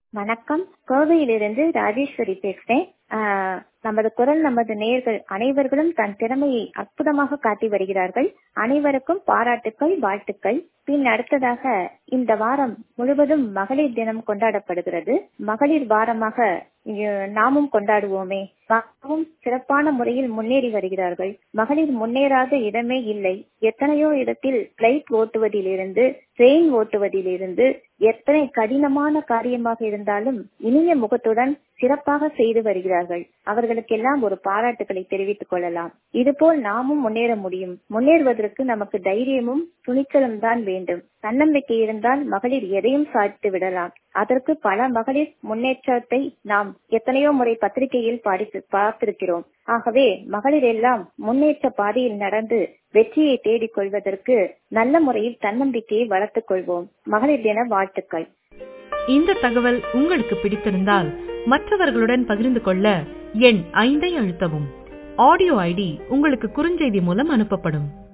வணக்கம் கோவையிலிருந்து ராஜேஸ்வரி பேசுறேன் ஆஹ் நமது குரல் நமது நேயர்கள் அனைவர்களும் தன் திறமையை அற்புதமாக காட்டி வருகிறார்கள் அனைவருக்கும் பாராட்டுக்கள் வாழ்த்துக்கள் பின் அடுத்ததாக இந்த வாரம் முழுவதும் மகளிர் தினம் கொண்டாடப்படுகிறது மகளிர் வாரமாக இ- நாமும் கொண்டாடுவோமே மிகவும் சிறப்பான முறையில் முன்னேறி வருகிறார்கள் மகளிர் முன்னேறாத இடமே இல்லை எத்தனையோ இடத்தில் பிளைட் ஓட்டுவதிலிருந்து ட்ரெயின் ஓட்டுவதிலிருந்து எத்தனை கடினமான காரியமாக இருந்தாலும் இனிய முகத்துடன் சிறப்பாக செய்து வருகிறார்கள் அவர்களுக்கெல்லாம் ஒரு பாராட்டுகளை தெரிவித்துக் கொள்ளலாம் இதுபோல் நாமும் முன்னேற முடியும் முன்னேறுவதற்கு நமக்கு தைரியமும் துணிச்சலும் தான் வேண்டும் தன்னம்பிக்கை இருந்தால் மகளிர் எதையும் சாதித்து விடலாம் அதற்கு பல மகளிர் முன்னேற்றத்தை நாம் எத்தனையோ முறை பத்திரிகையில் படித்து பார்த்திருக்கிறோம் ஆகவே மகளிர் எல்லாம் முன்னேற்ற பாதையில் நடந்து வெற்றியை தேடிக் கொள்வதற்கு நல்ல முறையில் தன்னம்பிக்கையை வளர்த்துக் கொள்வோம் மகளிர் தின வாழ்த்துக்கள் இந்த தகவல் உங்களுக்கு பிடித்திருந்தால் மற்றவர்களுடன் பகிர்ந்து கொள்ள எண் ஐந்தை அழுத்தவும் ஆடியோ ஐடி உங்களுக்கு குறுஞ்செய்தி மூலம் அனுப்பப்படும்